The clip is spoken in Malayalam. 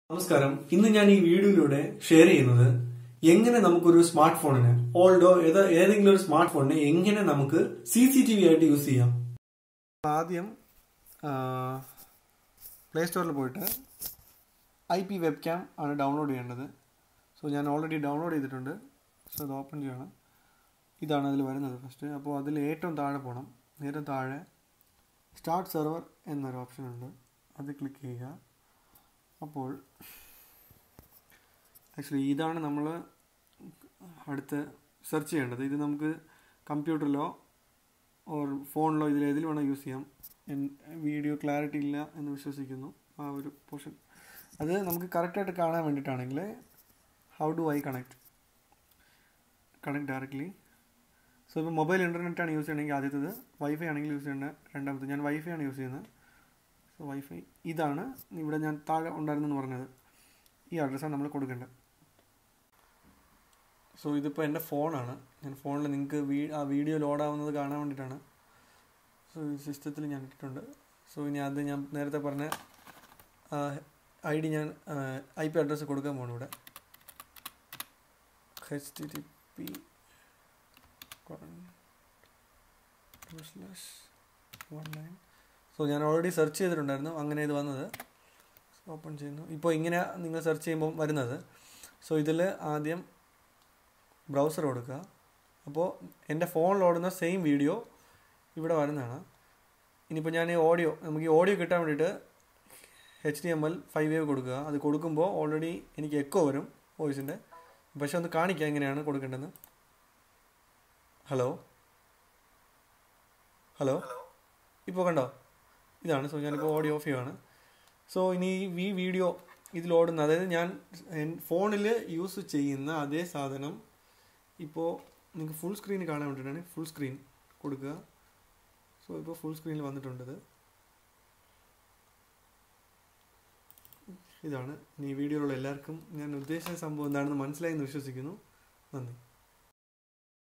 നമസ്കാരം ഇന്ന് ഞാൻ ഈ വീഡിയോയിലൂടെ ഷെയർ ചെയ്യുന്നത് എങ്ങനെ നമുക്കൊരു സ്മാർട്ട് ഫോണിന് ഓൾഡോ ഏത് ഏതെങ്കിലും ഒരു സ്മാർട്ട് ഫോണിനെ എങ്ങനെ നമുക്ക് സി സി ടി വി ആയിട്ട് യൂസ് ചെയ്യാം ആദ്യം പ്ലേ സ്റ്റോറിൽ പോയിട്ട് ഐ പി വെബ് ക്യാം ആണ് ഡൗൺലോഡ് ചെയ്യേണ്ടത് സോ ഞാൻ ഓൾറെഡി ഡൗൺലോഡ് ചെയ്തിട്ടുണ്ട് സോ അത് ഓപ്പൺ ചെയ്യണം ഇതാണ് അതിൽ വരുന്നത് ഫസ്റ്റ് അപ്പോൾ അതിൽ ഏറ്റവും താഴെ പോകണം നേരെ താഴെ സ്റ്റാർട്ട് സെർവർ എന്നൊരു ഓപ്ഷൻ ഉണ്ട് അത് ക്ലിക്ക് ചെയ്യുക അപ്പോൾ ആക്ച്വലി ഇതാണ് നമ്മൾ അടുത്ത് സെർച്ച് ചെയ്യേണ്ടത് ഇത് നമുക്ക് കമ്പ്യൂട്ടറിലോ ഓർ ഫോണിലോ ഇതിൽ ഏതിൽ വേണോ യൂസ് ചെയ്യാം വീഡിയോ ക്ലാരിറ്റി ഇല്ല എന്ന് വിശ്വസിക്കുന്നു ആ ഒരു പോർഷൻ അത് നമുക്ക് കറക്റ്റായിട്ട് കാണാൻ വേണ്ടിയിട്ടാണെങ്കിൽ how do I connect connect directly so ഇപ്പോൾ മൊബൈൽ ഇൻ്റർനെറ്റ് ആണ് യൂസ് ചെയ്യണമെങ്കിൽ ആദ്യത്തേത് വൈഫൈ ആണെങ്കിൽ യൂസ് ചെയ്യേണ്ടത് രണ്ടാമത്തെ ഞാൻ വൈഫൈ ആണ് യൂസ് ചെയ്യുന്നത് സോ വൈഫൈ ഇതാണ് ഇവിടെ ഞാൻ താഴെ ഉണ്ടായിരുന്നെന്ന് പറഞ്ഞത് ഈ അഡ്രസ്സാണ് നമ്മൾ കൊടുക്കേണ്ടത് സോ ഇതിപ്പോൾ എൻ്റെ ഫോണാണ് ഞാൻ ഫോണിൽ നിങ്ങൾക്ക് വീ ആ വീഡിയോ ലോഡ് ആവുന്നത് കാണാൻ വേണ്ടിയിട്ടാണ് സോ ഈ സിസ്റ്റത്തിൽ ഞാൻ ഇട്ടിട്ടുണ്ട് സോ ഇനി അത് ഞാൻ നേരത്തെ പറഞ്ഞ ഐ ഡി ഞാൻ ഐ പി അഡ്രസ്സ് കൊടുക്കാൻ പോകണം ഇവിടെ H T T P one nine so ഞാൻ ഓൾറെഡി സെർച്ച് ചെയ്തിട്ടുണ്ടായിരുന്നു അങ്ങനെ ഇത് വന്നത് ഓപ്പൺ ചെയ്യുന്നു ഇപ്പോൾ ഇങ്ങനെ നിങ്ങൾ സെർച്ച് ചെയ്യുമ്പോൾ വരുന്നത് സോ ഇതിൽ ആദ്യം ബ്രൗസർ കൊടുക്കുക അപ്പോൾ എൻ്റെ ഫോണിൽ ഓടുന്ന സെയിം വീഡിയോ ഇവിടെ വരുന്നതാണ് ഇനിയിപ്പോൾ ഞാൻ ഈ ഓഡിയോ നമുക്ക് ഈ ഓഡിയോ കിട്ടാൻ വേണ്ടിയിട്ട് H D M L five wave കൊടുക്കുക അത് കൊടുക്കുമ്പോൾ ഓൾറെഡി എനിക്ക് എക്കോ വരും വോയിസിൻ്റെ പക്ഷെ ഒന്ന് കാണിക്കാം എങ്ങനെയാണ് കൊടുക്കേണ്ടതെന്ന് ഹലോ ഹലോ ഇപ്പോൾ കണ്ടോ ഇതാണ് സോ ഞാനിപ്പോൾ ഓഡിയോ ഓഫ് ചെയ്യുവാണ് സോ ഇനി ഈ വീഡിയോ ഇതിലോടുന്ന അതായത് ഞാൻ ഫോണിൽ യൂസ് ചെയ്യുന്ന അതേ സാധനം ഇപ്പോൾ നിങ്ങൾക്ക് ഫുൾ സ്ക്രീൻ കാണാൻ വേണ്ടിയിട്ടാണ് ഫുൾ സ്ക്രീൻ കൊടുക്കുക സോ ഇപ്പോൾ ഫുൾ സ്ക്രീനിൽ വന്നിട്ടുണ്ടത് ഇതാണ് ഇനി ഈ വീഡിയോയിലുള്ള എല്ലാവർക്കും ഞാൻ ഉദ്ദേശിച്ച സംഭവം എന്താണെന്ന് മനസ്സിലായി എന്ന് വിശ്വസിക്കുന്നു നന്ദി